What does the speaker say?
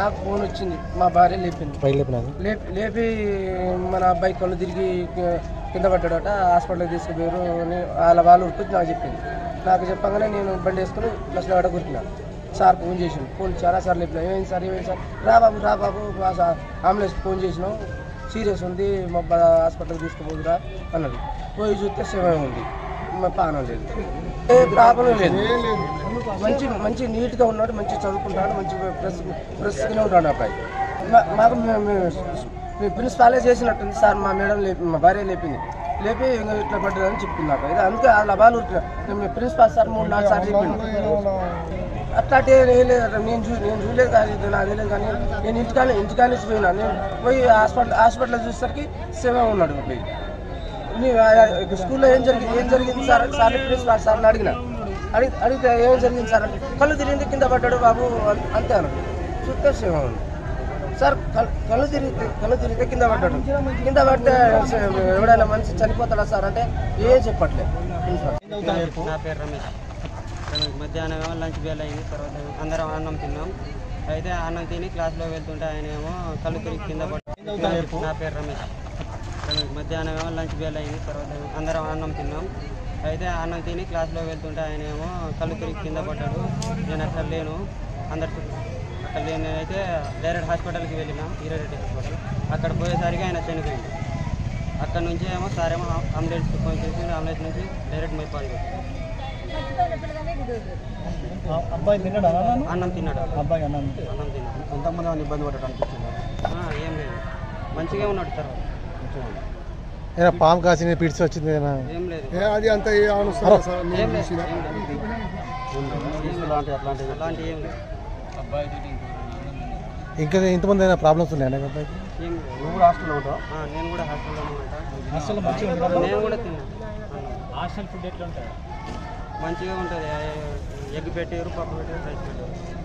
నాకు ఫోన్ వచ్చింది మా భార్య లేపింది పైకి లేపినారు లేపి లేపి మన అబ్బాయి కళ్ళు తిరిగి కి- కింద పడ్డాడట హాస్పిటల్కి తీసుకుపోయారు అని వాళ్ళ వాళ్ళు ఉరికి నాకు చెప్పింది నాకు చెప్పగానే నేను బండి వేసుకుని లక్ష్మణ గురికినా సార్ ఫోన్ చేసిండు ఫోన్ చాలా సార్లు లేపినా ఏమైంది సార్ ఏమైంది సార్ రా బాబు రా బాబు ఆ సార్ అంబులెన్స్ ఫోన్ చేసినాం సీరియస్ ఉంది మా బ- హాస్పిటల్కి తీసుకుపోదురా అన్నది పోయి చూస్తే శవం ఉంది మా పానం లేదు ఏ ప్రాబ్లం లేదు మంచి మంచి నీట్గా ఉన్నాడు మంచి చదువుకుంటాడు మంచి ప్రెస్ ప్రెస్గానే ఉంటాడు అబ్బాయి మా- మాకు మే- మే- మీ ప్రిన్సిపాలే చేసినట్టుంది సార్ మా మేడం లేపి మా భార్య లేపింది లేపి ఇంకా ఇట్లా పడ్డదని చెప్పింది నాకు ఇది అందుకే వాళ్ళ వాళ్ళు ఉరికిన. మీ ప్రిన్సిపాల్ సార్ మూడు నాలుగు సార్లు చెప్పిండు అట్లాంటి ఏం లేదు నేను చూ నేను చూడలేదు కానీ ఇది నాకు తెలియదు కానీ నేను ఇంటికానే ఇంటికానే పోయినా నేను పోయి హాస్పిటల్ హాస్పిటల్లో చూసేసరికి సేవ ఉన్నాడు పోయి నీ- ఆ- ఆ స్కూల్లో ఏం జరిగింది ఏం జరిగింది సార్ సార్ ప్రిన్సిపాల్ సార్ని అడిగిన అడిగి అడిగితే ఏం జరిగింది సార్ అంటే కళ్ళు తిరిగింది కింద పడ్డాడు బాబు అన్- అంతే అన్నాడు చూస్తే సేవ ఉంది సార్ కల్- కళ్ళు తిరిగితే కళ్ళు తిరిగితే కింద పడ్డాడు కింద పడితే స- ఎవడైనా మనిషి చనిపోతాడా సార్ అంటే ఏం చెప్పట్లేదు ప్రిన్సిపాల్ నా పేరు రమేష్ రమేష్ మధ్యాహ్నం ఏమో లంచ్ బెల్ అయింది తర్వాత అందరం అన్నం తిన్నాం అయితే అన్నం తిని క్లాస్లో వెళ్తుంటే ఆయన ఏమో కళ్ళు తిరిగి కింద పడ్డాడు నా పేరు రమేష్ రమేష్ మధ్యాహ్నం ఏమో లంచ్ బెల్ అయింది తర్వాత అందరం అన్నం తిన్నాం అయితే అన్నం తిని క్లాస్లో వెళ్తుంటే ఆయన ఏమో కళ్ళు తిరిగి కింద పడ్డాడు నేను అక్కడ లేను అందరు అక్కడ లేను నేనైతే డైరెక్ట్ హాస్పిటల్కి వెళ్ళిన హీరారెడ్డి హాస్పిటల్ అక్కడ పోయేసరికి ఆయన చనిపోయింది అక్కడ నుంచి ఏమో సార్ ఏమో అంబులెన్స్ ఫోన్ చేసి అంబులెన్స్ నుంచి డైరెక్ట్ మైపాల్ అబ్బాయి తిన్నాడా అన్నం తిన్నాడు అబ్బాయి అన్న అన్నం తిన్నాడు ఎంతమంది ఏమైనా ఇబ్బంది పడ్డాడు అనిపించింది ఆ, ఏం లేదు మంచిగా ఉన్నాడు తర్వాత ఏదైనా పాము కాసి పిడిచి వచ్చింది ఏదైనా ఏం లేదు అది అంత ఏ ఏం అనుసరం లేదు ఏం లేదు అలాంటి అట్లాంటివి అలాంటి ఏం లేదు ఇంకా ఇంతమంది ఏమైనా ప్రాబ్లమ్స్ ఉన్నాయా అబ్బాయికి ఏం లేదు నువ్వు కూడా హాస్టల్లో ఉంటావు ఆ, నేను కూడా హాస్టల్లోనే ఉంటా హాస్టల్లో మంచిగా నేను కూడా తిన్నా అన్నం. హాస్టల్ ఫుడ్ ఎట్లా ఉంటుంది మంచిగా ఉంటుంది ఎగ్ పెట్టారు పప్పు పెట్టారు రైస్ పెట్టారు